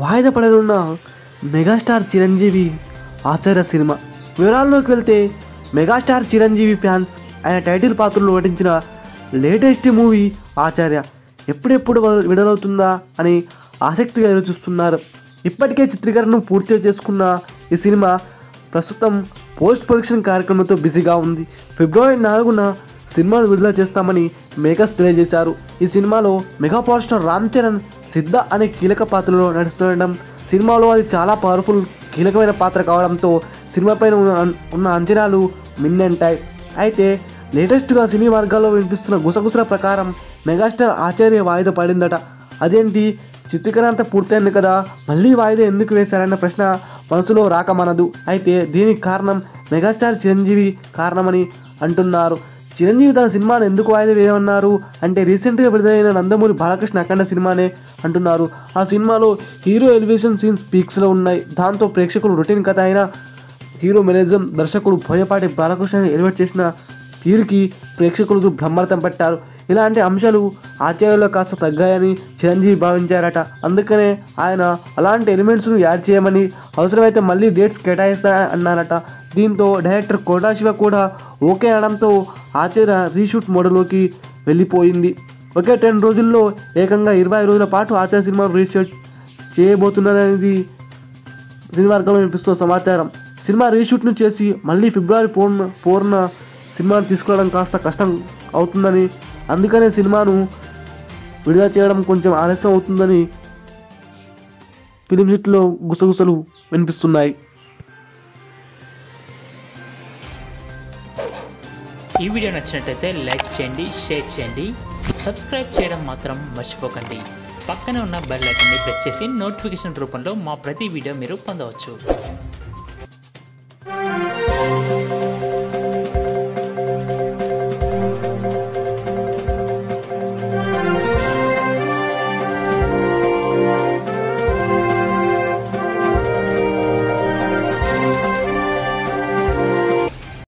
వాయిదా పడనున్న megastar Chiranjeevi Acharya cinema వివరాల్లోకి వెళ్తే మెగాస్టార్ చిరంజీవి ఫ్యాన్స్ ఆయన టైటిల్ పాత్రలో నటించిన లేటెస్ట్ మూవీ ఆచార్య ఎప్పుడెప్పుడు వ- విడుదలవుతుందా అని ఆసక్తిగా ఎదురుచూస్తున్నారు ఇప్పటికే చిత్రీకరణను పూర్తిగా చేసుకున్న ఈ సినిమా ప్రస్తుతం పోస్ట్ ప్రొడక్షన్ కార్యక్రమంతో బిజీగా ఉంది ఫిబ్రవరి నాలుగున సినిమాను విడుదల చేస్తామని మేకర్స్ తెలియజేశారు ఈ సినిమాలో mega power star Ram Charan Siddha అనే కీలక పాత్రలో నడుస్తుండడం సినిమాలో అది చాలా పవర్ఫుల్ కీలకమైన పాత్ర కావడంతో సినిమాపైన ఉన్న ఉన్న అంచనాలు మిన్నంటాయి అయితే లేటెస్ట్గా సినీ వర్గాల్లో వినిపిస్తున్న గుసగుసల ప్రకారం మెగాస్టార్ ఆచార్య వాయిదా పడిందట అదేంటి చిత్రీకరణ అంతా పూర్తయింది కదా మళ్ళీ వాయిదా ఎందుకు వేశారన్న ప్రశ్న మనసులో రాకమనదు అయితే దీనికి కారణం మెగాస్టార్ చిరంజీవి కారణమని అంటున్నారు చిరంజీవి తన సినిమాను ఎందుకు వాయిదా వేయమన్నారు అంటే రీసెంట్గా విడుదలైన నందమూరి బాలకృష్ణ అఖండ సినిమానే అంటున్నారు ఆ సినిమాలో హీరో ఎలివేషన్ సీన్స్ పీక్స్లో ఉన్నాయి దాంతో ప్రేక్షకులు రొటీన్ కథ అయినా హీరో మెనేజం దర్శకుడు బోయపాటి బాలకృష్ణని ఎలివేట్ చేసిన తీరుకి ప్రేక్షకులకు బ్రహ్మరథం పట్టారు ఇలాంటి అంశాలు ఆచార్యలో కాస్త తగ్గాయని చిరంజీవి భావించారట అందుకనే ఆయన అలాంటి ఎలిమెంట్స్ను యాడ్ చేయమని అవసరమైతే మళ్ళీ డేట్స్ కేటాయిస్తా అన్నారట దీంతో డైరెక్టర్ కోటా శివ కూడా ఓకే అనడంతో ఆచార్య రీషూట్ మోడల్లోకి వెళ్ళిపోయింది ఒకే టెన్ రోజుల్లో ఏకంగా ఇరవై రోజుల పాటు ఆచార్య సినిమాను రీషూట్ చేయబోతున్నారనేది సినీ వర్గంలో వినిపిస్తున్న సమాచారం సినిమా రీషూట్ను చేసి మళ్ళీ ఫిబ్రవరి ఫోర్ ఫోర్న సినిమాను తీసుకురావడం కాస్త కష్టం అవుతుందని అందుకనే సినిమాను విడుదల చేయడం కొంచెం ఆలస్యం అవుతుందని ఫిలిం సిట్లో గుసగుసలు వినిపిస్తున్నాయి ఈ వీడియో నచ్చినట్టయితే లైక్ చేయండి షేర్ చేయండి సబ్స్క్రైబ్ చేయడం మాత్రం మర్చిపోకండి పక్కనే ఉన్న బెల్ ఐకాన్ని ప్రెస్ చేసి నోటిఫికేషన్ రూపంలో మా ప్రతి వీడియో మీరు పొందవచ్చు